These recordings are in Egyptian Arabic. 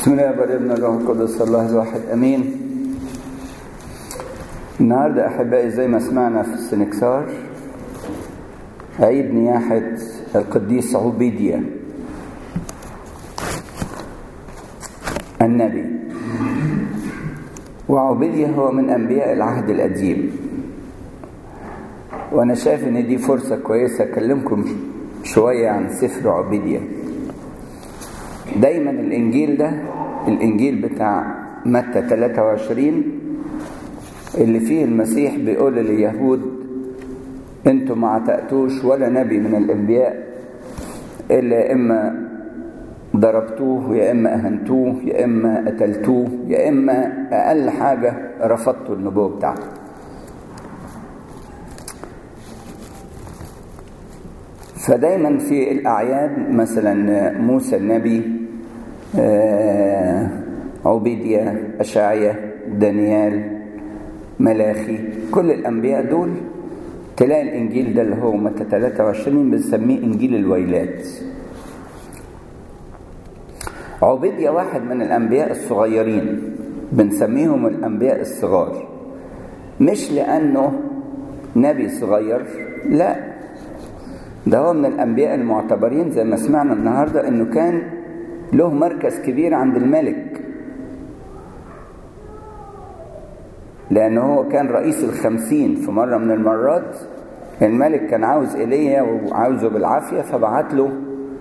بسم الله والابن الروح القدس الله الواحد امين النهارده احبائي زي ما سمعنا في السنكسار عيد نياحه القديس عبيديا النبي وعبيديا هو من انبياء العهد القديم وانا شايف ان دي فرصه كويسه اكلمكم شويه عن سفر عبيديا دايما الانجيل ده الانجيل بتاع متى 23 اللي فيه المسيح بيقول لليهود انتم ما تأتوش ولا نبي من الانبياء الا يا اما ضربتوه يا اما اهنتوه يا اما قتلتوه يا اما اقل حاجه رفضتوا النبوه بتاعته فدايما في الأعياد مثلا موسى النبي عبيديا أشعيا دانيال ملاخي كل الأنبياء دول تلاقي الإنجيل ده اللي هو متى 23 بنسميه إنجيل الويلات عبيديا واحد من الأنبياء الصغيرين بنسميهم الأنبياء الصغار مش لأنه نبي صغير لا ده هو من الأنبياء المعتبرين زي ما سمعنا النهاردة إنه كان له مركز كبير عند الملك لأنه هو كان رئيس الخمسين في مرة من المرات الملك كان عاوز إيليا وعاوزه بالعافية فبعت له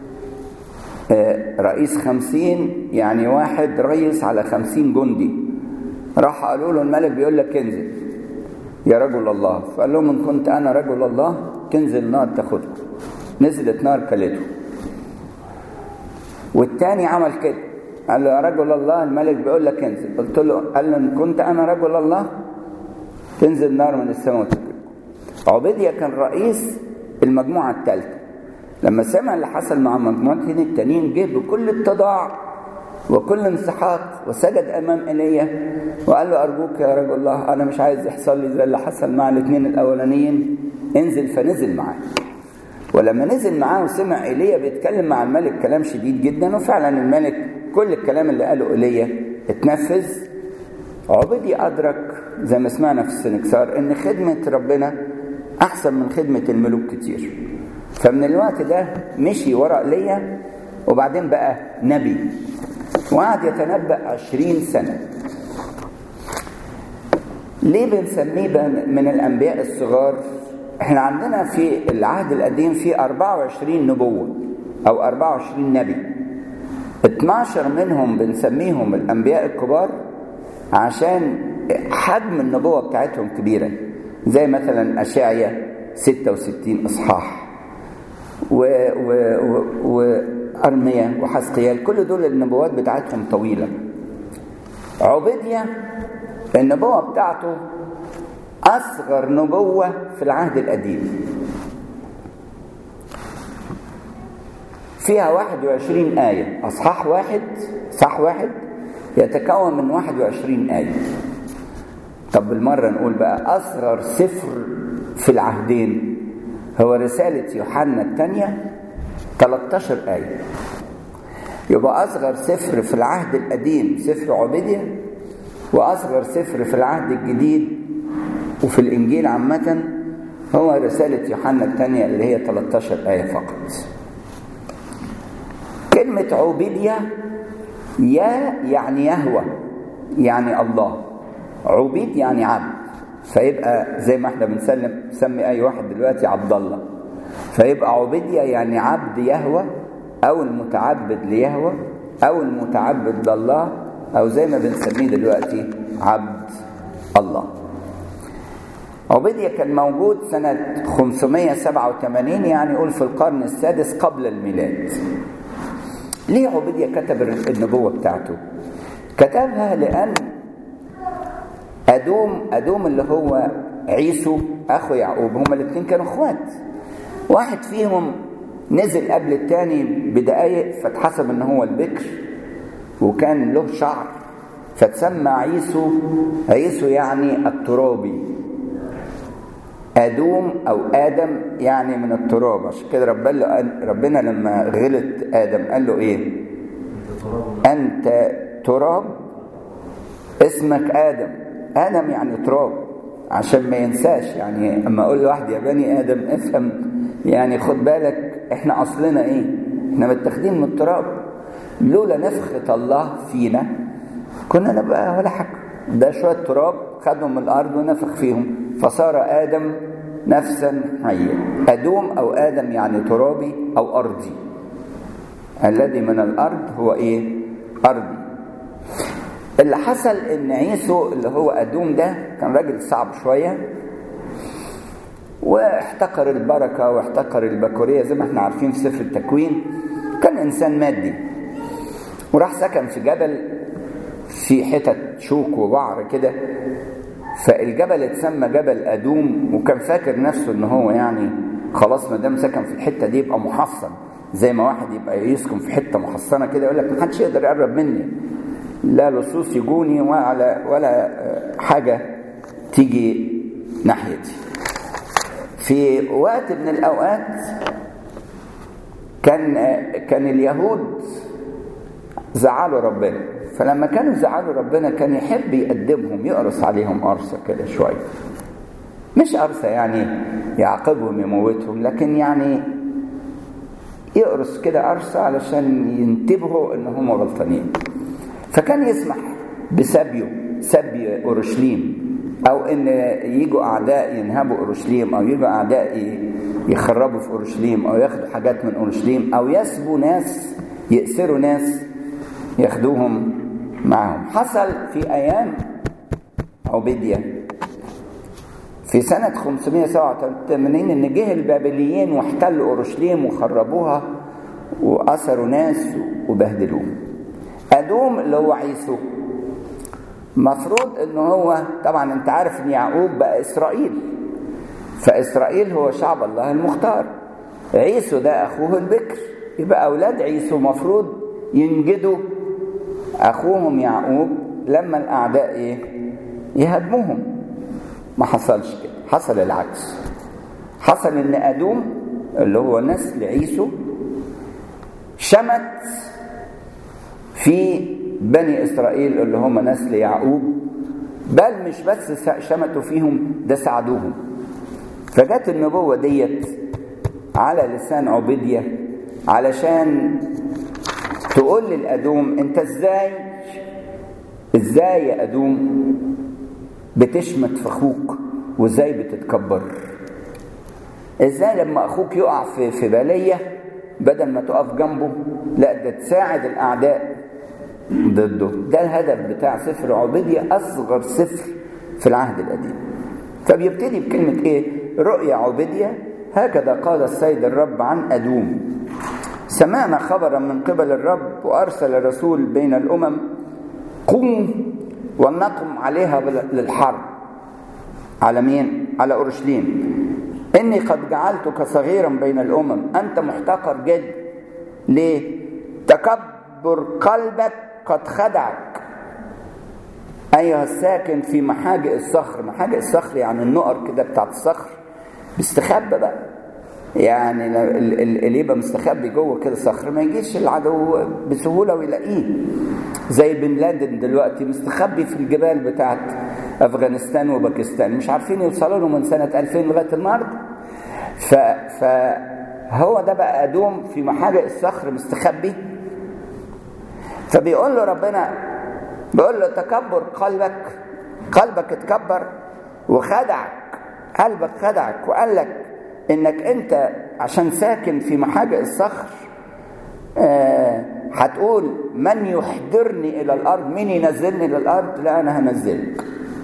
رئيس خمسين يعني واحد رئيس على خمسين جندي راح قالوا له الملك بيقول لك انزل يا رجل الله فقال لهم إن كنت أنا رجل الله تنزل نار تاخده نزلت نار كلته والتاني عمل كده قال له يا رجل الله الملك بيقول لك انزل قلت له قال له ان كنت انا رجل الله تنزل نار من السماء وتاكلكم عبيديا كان رئيس المجموعه الثالثه لما سمع اللي حصل مع مجموعتين التانيين جه بكل اتضاع وكل انسحاق وسجد امام ايليا وقال له ارجوك يا رجل الله انا مش عايز يحصل لي زي اللي حصل مع الاثنين الاولانيين انزل فنزل معاه ولما نزل معاه وسمع ايليا بيتكلم مع الملك كلام شديد جدا وفعلا الملك كل الكلام اللي قاله ايليا اتنفذ عبدي ادرك زي ما سمعنا في السنكسار ان خدمه ربنا احسن من خدمه الملوك كتير فمن الوقت ده مشي ورا ايليا وبعدين بقى نبي وقعد يتنبأ عشرين سنة ليه بنسميه من الأنبياء الصغار احنا عندنا في العهد القديم في 24 نبوة أو 24 نبي 12 منهم بنسميهم الأنبياء الكبار عشان حجم النبوة بتاعتهم كبيرة زي مثلا أشعيا 66 إصحاح و, و, و, و أرميا وحسقيال كل دول النبوات بتاعتهم طويلة عبيديا النبوة بتاعته أصغر نبوة في العهد القديم فيها 21 آية أصحاح واحد صح واحد يتكون من 21 آية طب بالمرة نقول بقى أصغر سفر في العهدين هو رسالة يوحنا الثانية 13 آية يبقى أصغر سفر في العهد القديم سفر عبيديا وأصغر سفر في العهد الجديد وفي الإنجيل عامة هو رسالة يوحنا الثانية اللي هي 13 آية فقط كلمة عبيديا يا يعني يهوى يعني الله عبيد يعني عبد فيبقى زي ما احنا بنسلم نسمي اي واحد دلوقتي عبد الله فيبقى عبيديا يعني عبد يهوى او المتعبد ليهوى او المتعبد لله او زي ما بنسميه دلوقتي عبد الله عبيديا كان موجود سنة 587 يعني يقول في القرن السادس قبل الميلاد ليه عبيديا كتب النبوة بتاعته كتبها لأن أدوم أدوم اللي هو عيسو أخو يعقوب هما الاثنين كانوا اخوات واحد فيهم نزل قبل التاني بدقايق فاتحسب ان هو البكر وكان له شعر فتسمى عيسو عيسو يعني الترابي أدوم أو آدم يعني من التراب عشان كده ربنا ربنا لما غلط آدم قال له إيه؟ أنت تراب اسمك ادم ادم يعني تراب عشان ما ينساش يعني اما اقول لواحد يا بني ادم افهم يعني خد بالك احنا اصلنا ايه احنا متاخدين من التراب لولا نفخة الله فينا كنا نبقى ولا حاجة ده شوية تراب خدهم من الأرض ونفخ فيهم فصار آدم نفسا حية أدوم أو آدم يعني ترابي أو أرضي الذي من الأرض هو إيه أرضي اللي حصل إن عيسو اللي هو أدوم ده كان راجل صعب شوية واحتقر البركة واحتقر البكورية زي ما احنا عارفين في سفر التكوين كان إنسان مادي وراح سكن في جبل في حتت شوك وبعر كده فالجبل اتسمى جبل ادوم وكان فاكر نفسه ان هو يعني خلاص ما دام سكن في الحته دي يبقى محصن زي ما واحد يبقى يسكن في حته محصنه كده يقول لك ما حدش يقدر يقرب مني لا لصوص يجوني ولا ولا حاجه تيجي ناحيتي في وقت من الاوقات كان كان اليهود زعلوا ربنا فلما كانوا زعلوا ربنا كان يحب يقدمهم يقرص عليهم قرصه كده شويه مش قرصه يعني يعاقبهم يموتهم لكن يعني يقرص كده قرصه علشان ينتبهوا ان هم غلطانين فكان يسمح بسبيه سبي اورشليم او ان يجوا اعداء ينهبوا اورشليم او يجوا اعداء يخربوا في اورشليم او ياخدوا حاجات من اورشليم او يسبوا ناس يأسروا ناس ياخدوهم معهم حصل في ايام عبيدية في سنة 587 ان جه البابليين واحتلوا اورشليم وخربوها وأسروا ناس وبهدلوهم أدوم اللي هو عيسو مفروض ان هو طبعا انت عارف ان يعقوب بقى اسرائيل فاسرائيل هو شعب الله المختار عيسو ده اخوه البكر يبقى اولاد عيسو مفروض ينجدوا اخوهم يعقوب لما الاعداء ايه يهاجموهم ما حصلش كده حصل العكس حصل ان ادوم اللي هو نسل عيسو شمت في بني اسرائيل اللي هم نسل يعقوب بل مش بس شمتوا فيهم ده ساعدوهم فجت النبوه ديت على لسان عبيديه علشان تقول للأدوم انت ازاي ازاي يا أدوم بتشمت في اخوك وازاي بتتكبر ازاي لما اخوك يقع في في بليه بدل ما تقف جنبه لا ده تساعد الاعداء ضده ده الهدف بتاع سفر عبيدية اصغر سفر في العهد القديم فبيبتدي بكلمه ايه رؤيا عبيدية هكذا قال السيد الرب عن ادوم سمعنا خبرا من قبل الرب وارسل الرسول بين الامم قوم ولنقم عليها للحرب على مين على اورشليم اني قد جعلتك صغيرا بين الامم انت محتقر جد ليه تكبر قلبك قد خدعك ايها الساكن في محاجئ الصخر محاجئ الصخر يعني النقر كده بتاعت الصخر بيستخبى بقى يعني اللي يبقى مستخبي جوه كده صخر ما يجيش العدو بسهوله ويلاقيه زي بن لادن دلوقتي مستخبي في الجبال بتاعت افغانستان وباكستان مش عارفين يوصلوا له من سنه 2000 لغايه النهارده ف فهو ده بقى ادوم في محاجئ الصخر مستخبي فبيقول له ربنا بيقول له تكبر قلبك قلبك اتكبر وخدعك قلبك خدعك وقال لك انك انت عشان ساكن في محاجئ الصخر آه هتقول من يحضرني الى الارض مين ينزلني الى الارض لا انا هنزلك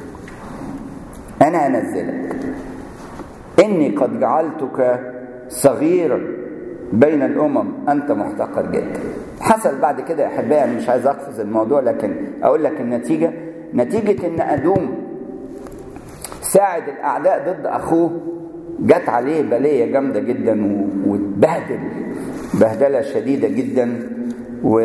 انا هنزلك اني قد جعلتك صغيرا بين الامم انت محتقر جدا حصل بعد كده يا احبائي انا مش عايز اقفز الموضوع لكن اقول لك النتيجه نتيجه ان ادوم ساعد الاعداء ضد اخوه جت عليه بليه جامده جدا واتبهدل بهدله شديده جدا و...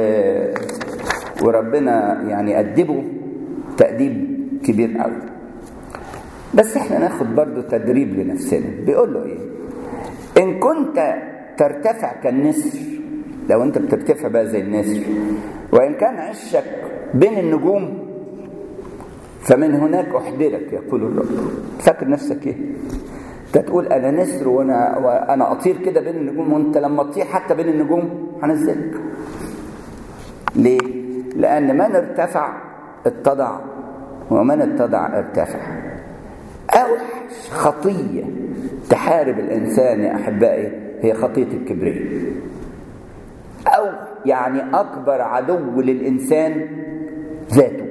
وربنا يعني أدبه تأديب كبير قوي بس احنا ناخد برضو تدريب لنفسنا بيقول له ايه ان كنت ترتفع كالنسر لو انت بترتفع بقى زي النسر وان كان عشك بين النجوم فمن هناك احضرك يقول الرب فاكر نفسك ايه انت تقول انا نسر وانا وانا اطير كده بين النجوم وانت لما تطير حتى بين النجوم هنزلك ليه لان من ارتفع اتضع ومن اتضع ارتفع اوحش خطيه تحارب الانسان يا احبائي هي خطيه الكبرياء او يعني اكبر عدو للانسان ذاته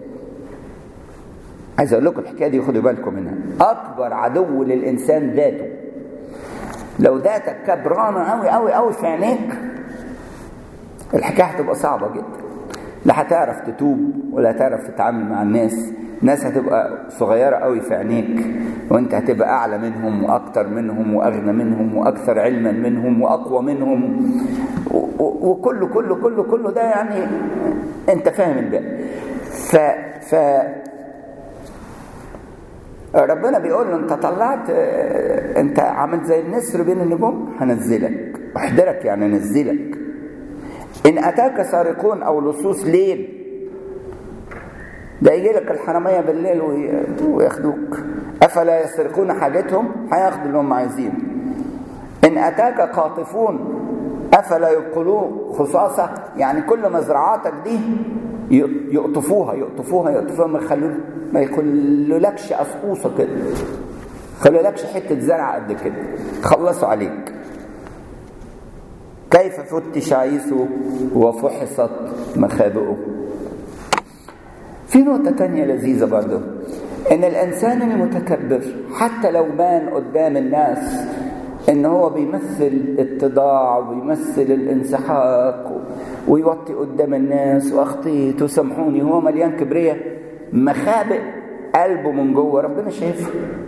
عايز اقول لكم الحكايه دي خدوا بالكم منها اكبر عدو للانسان ذاته لو ذاتك كبرانه قوي قوي قوي في عينيك الحكايه هتبقى صعبه جدا لا هتعرف تتوب ولا هتعرف تتعامل مع الناس الناس هتبقى صغيره قوي في عينيك وانت هتبقى اعلى منهم واكتر منهم واغنى منهم واكثر علما منهم واقوى منهم وكله كله كله كله ده يعني انت فاهم الباقي ف ف ربنا بيقول له انت طلعت انت عملت زي النسر بين النجوم هنزلك احضرك يعني انزلك ان اتاك سارقون او لصوص ليل ده يجي لك الحراميه بالليل وياخدوك افلا يسرقون حاجتهم هياخدوا اللي هم عايزينه ان اتاك قاطفون افلا يبقلوه خصاصه يعني كل مزرعاتك دي يقطفوها يقطفوها يقطفوها ما يخلوا ما يخلولكش قصقوصه كده خلولكش حته زرع قد كده خلصوا عليك كيف فتش عيسو وفحصت مخابئه في نقطة تانية لذيذة برضو ان الانسان المتكبر حتى لو بان قدام الناس ان هو بيمثل اتضاع وبيمثل الانسحاق ويوطي قدام الناس واخطيت وسامحوني هو مليان كبرية مخابئ قلبه من جوه ربنا شايفه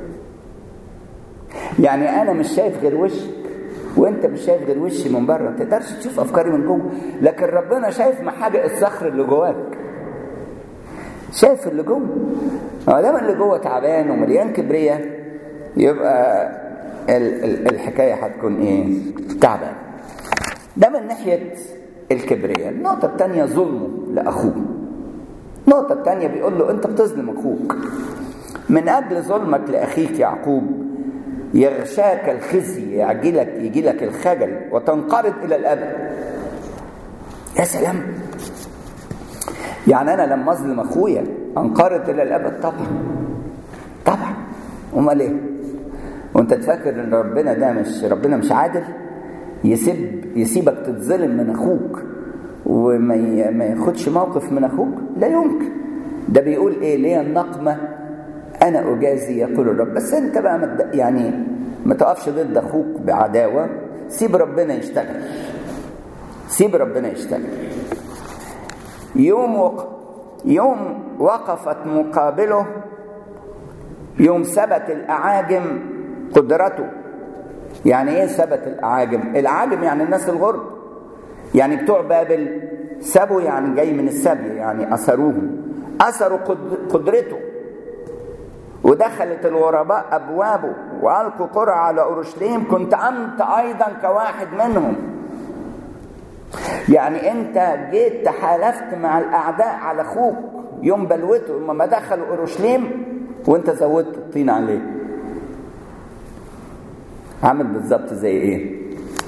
يعني انا مش شايف غير وشك وانت مش شايف غير وشي من بره ما تقدرش تشوف افكاري من جوه لكن ربنا شايف محاجئ الصخر اللي جواك شايف اللي جوه ما دام اللي جوه تعبان ومليان كبرية يبقى ال ال الحكاية هتكون ايه تعبان ده من ناحية الكبرية النقطة الثانية ظلمه لأخوه النقطة الثانية بيقول له أنت بتظلم أخوك من أجل ظلمك لأخيك يعقوب يغشاك الخزي يعجلك يجي لك الخجل وتنقرض إلى الأبد يا سلام يعني أنا لما أظلم أخويا أنقرض إلى الأبد طبعا طبعا أمال إيه؟ وأنت تفكر إن ربنا ده مش ربنا مش عادل يسيب يسيبك تتظلم من أخوك وما ما ياخدش موقف من أخوك لا يمكن ده بيقول إيه ليه النقمة أنا أجازي يقول الرب بس أنت بقى مد... يعني ما تقفش ضد أخوك بعداوة سيب ربنا يشتغل سيب ربنا يشتغل يوم وق... يوم وقفت مقابله يوم ثبت الأعاجم قدرته يعني ايه ثبت الأعاجم الأعاجم يعني الناس الغرب يعني بتوع بابل سبوا يعني جاي من السبي يعني أسروهم أسروا قدرته ودخلت الغرباء أبوابه وألقوا قرى على أورشليم كنت أنت أيضا كواحد منهم يعني أنت جيت تحالفت مع الأعداء على أخوك يوم بلوته لما دخلوا أورشليم وأنت زودت الطين عليه عامل بالظبط زي إيه؟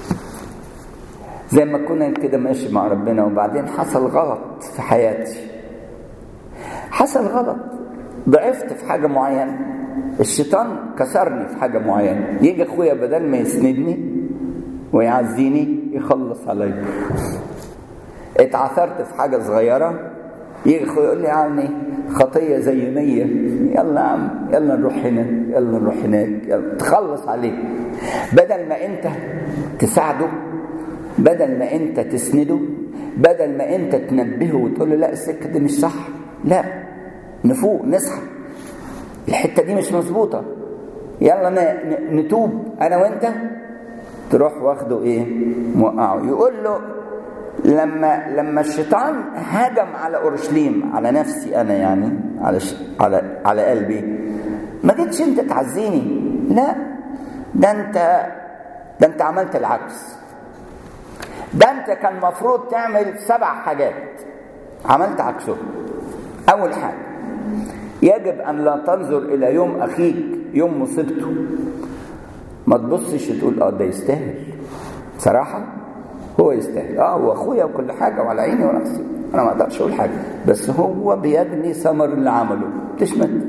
زي ما كنا كده ماشي مع ربنا وبعدين حصل غلط في حياتي حصل غلط ضعفت في حاجة معينة الشيطان كسرني في حاجة معينة يجي اخويا بدل ما يسندني ويعزيني يخلص عليا اتعثرت في حاجة صغيرة يجي اخويا يقول لي يا عمي خطية زي مية يلا يا عم يلا نروح هنا يلا نروح هناك يلا تخلص عليه بدل ما انت تساعده بدل ما انت تسنده بدل ما انت تنبهه وتقول له لا السكة دي مش صح لا نفوق نصحى الحته دي مش مظبوطه يلا نتوب انا وانت تروح واخده ايه موقعه يقول له لما لما الشيطان هجم على اورشليم على نفسي انا يعني على ش... على على قلبي ما جيتش انت تعزيني لا ده انت ده انت عملت العكس ده انت كان المفروض تعمل سبع حاجات عملت عكسهم اول حاجه يجب ان لا تنظر الى يوم اخيك يوم مصيبته ما تبصش تقول اه ده يستاهل صراحه هو يستاهل اه هو اخويا وكل حاجه وعلى عيني وراسي انا ما اقدرش اقول حاجه بس هو بيجني ثمر اللي عمله تشمت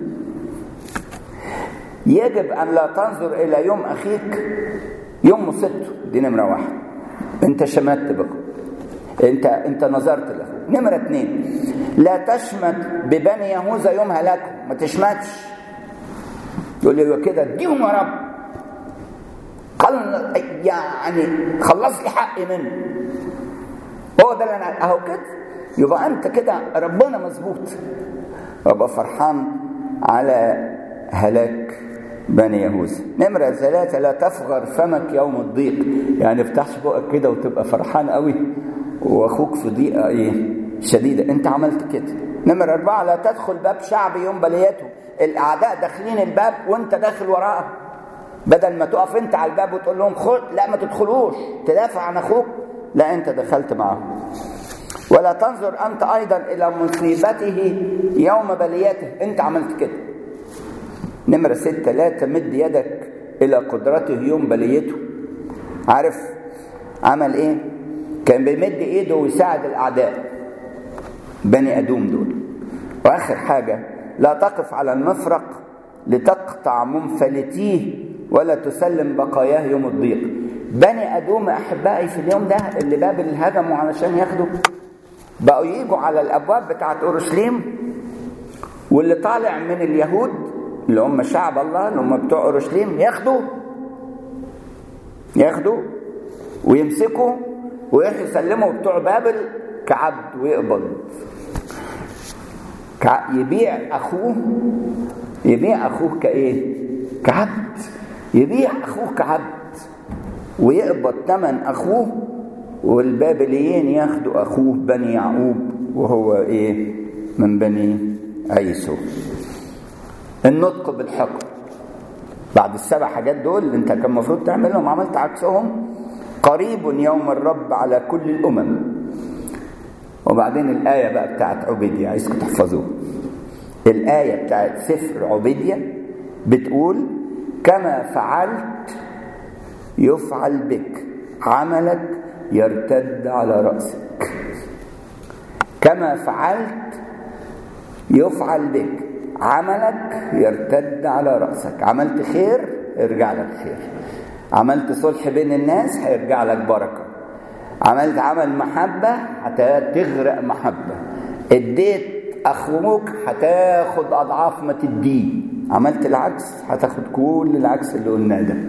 يجب ان لا تنظر الى يوم اخيك يوم مصيبته دي نمره واحد انت شمت بقى انت انت نظرت له نمره اثنين لا تشمت ببني يهوذا يوم هلاكهم ما تشمتش يقول لي كده اديهم يا رب قال يعني خلص لي حقي منه هو ده اللي انا اهو كده يبقى انت كده ربنا مظبوط ابقى فرحان على هلاك بني يهوذا نمرة ثلاثة لا تفغر فمك يوم الضيق يعني افتحش بقك كده وتبقى فرحان قوي واخوك في ضيقة ايه شديدة انت عملت كده نمرة أربعة لا تدخل باب شعب يوم بليته الأعداء داخلين الباب وانت داخل وراءهم بدل ما تقف انت على الباب وتقول لهم خد لا ما تدخلوش تدافع عن اخوك لا انت دخلت معهم ولا تنظر انت ايضا الى مصيبته يوم بليته انت عملت كده نمرة ستة لا تمد يدك الى قدرته يوم بليته عارف عمل ايه كان بيمد ايده ويساعد الاعداء بني ادوم دول واخر حاجة لا تقف على المفرق لتقطع منفلتيه ولا تسلم بقاياه يوم الضيق بني ادوم احبائي في اليوم ده اللي بابل هجموا علشان ياخدوا بقوا يجوا على الابواب بتاعت اورشليم واللي طالع من اليهود اللي هم شعب الله اللي هم بتوع اورشليم ياخدوا ياخدوا ويمسكوا ويروحوا يسلموا بتوع بابل كعبد ويقبض يبيع اخوه يبيع اخوه كايه كعبد يبيع اخوه كعبد ويقبض ثمن اخوه والبابليين ياخدوا اخوه بني يعقوب وهو ايه من بني عيسو النطق بالحكم بعد السبع حاجات دول اللي انت كان المفروض تعملهم عملت عكسهم قريب يوم الرب على كل الامم وبعدين الايه بقى بتاعت عبيدية عايزكم تحفظوها الايه بتاعت سفر عبيدية بتقول كما فعلت يفعل بك عملك يرتد على رأسك كما فعلت يفعل بك عملك يرتد على رأسك عملت خير يرجع لك خير عملت صلح بين الناس هيرجع لك بركة عملت عمل محبة هتغرق محبة اديت أخوك هتاخد أضعاف ما تديه عملت العكس هتاخد كل العكس اللي قلناه ده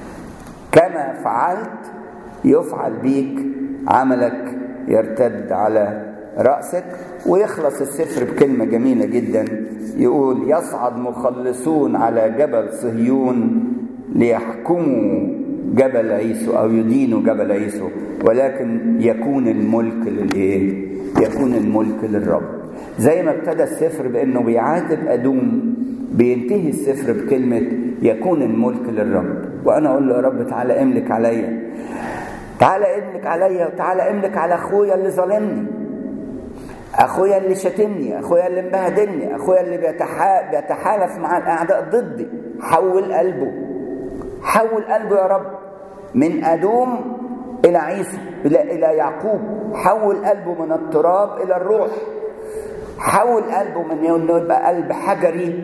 كما فعلت يفعل بيك عملك يرتد على رأسك ويخلص السفر بكلمة جميلة جدا يقول يصعد مخلصون على جبل صهيون ليحكموا جبل عيسو أو يدينوا جبل عيسو ولكن يكون الملك للإيه؟ يكون الملك للرب زي ما ابتدى السفر بأنه بيعاتب أدوم بينتهي السفر بكلمة يكون الملك للرب وأنا أقول له يا رب تعالى املك عليا تعالى املك عليا وتعالى املك على أخويا اللي ظالمني أخويا اللي شتمني أخويا اللي مبهدلني أخويا اللي بيتحا... بيتحالف مع الأعداء ضدي حول قلبه حول قلبه يا رب من أدوم إلى عيسى إلى إلى يعقوب حول قلبه من التراب إلى الروح حول قلبه من انه يبقى قلب حجري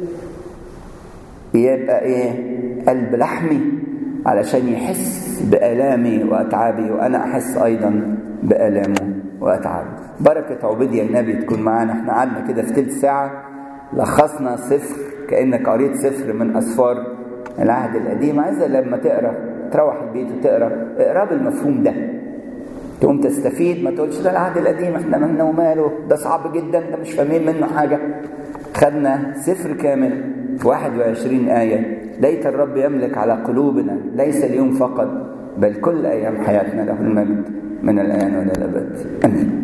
يبقى ايه قلب لحمي علشان يحس بآلامي وأتعابي وأنا أحس أيضا بآلامه وأتعابه بركة عبيدية النبي تكون معانا احنا قعدنا كده في تلت ساعة لخصنا سفر كأنك قريت سفر من أسفار العهد القديم عايزة لما تقرأ تروح البيت وتقرأ اقرأ بالمفهوم ده تقوم تستفيد ما تقولش ده العهد القديم احنا مالنا وماله ده صعب جدا ده مش فاهمين منه حاجة خدنا سفر كامل في 21 آية ليت الرب يملك على قلوبنا ليس اليوم فقط بل كل أيام حياتنا له المجد من الآن وإلى الأبد آمين